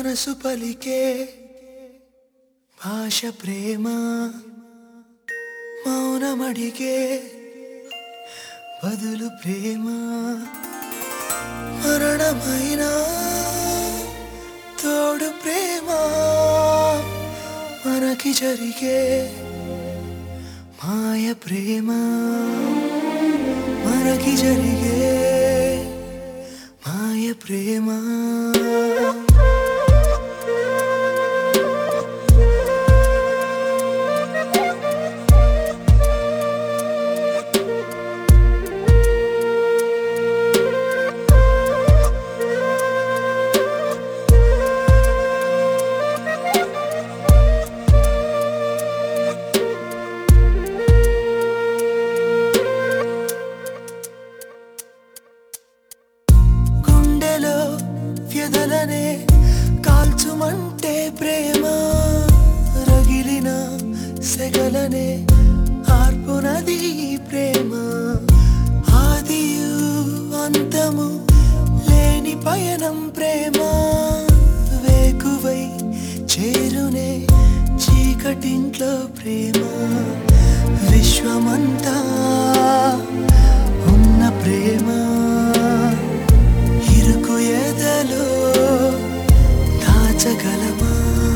మనసు పలికే భాష ప్రేమ మౌనమడిగే బదులు ప్రేమ మరణమైన తోడు ప్రేమ మనకి జరిగే మాయ ప్రేమ మనకి జరిగే మాయ ప్రేమ గుండెలో వ్యధలనే కాల్చుమంటే ప్రేమ రగిలిన సెగలనే ఆర్పునది ఈ ప్రేమ ఆదియు అంతము లేని పయనం ప్రేమ వేకువై చేరునే చీకటింట్లో ప్రేమ విశ్వమంతా ఉన్న ప్రేమ ఇరుకు ఎదలో దాచగలమా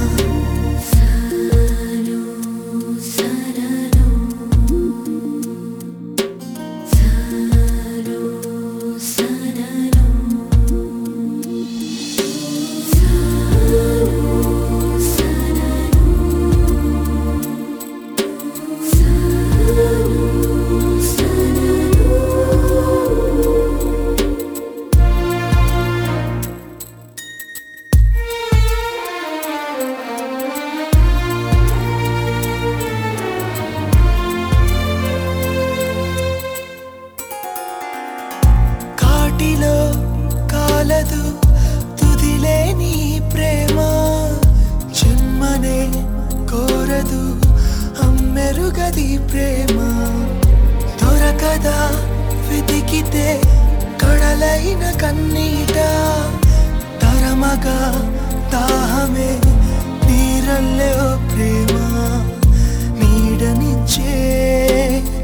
కాటిలో కాలదు తుదిలేని ప్రేమ జన్మనే కోరదు అమ్మెరుగది ప్రేమ దొరకదా వెతికితే కడలైన కన్నీట తరమగా దాహమే నీరల్లే ఓ ప్రేమ నీడనిచ్చే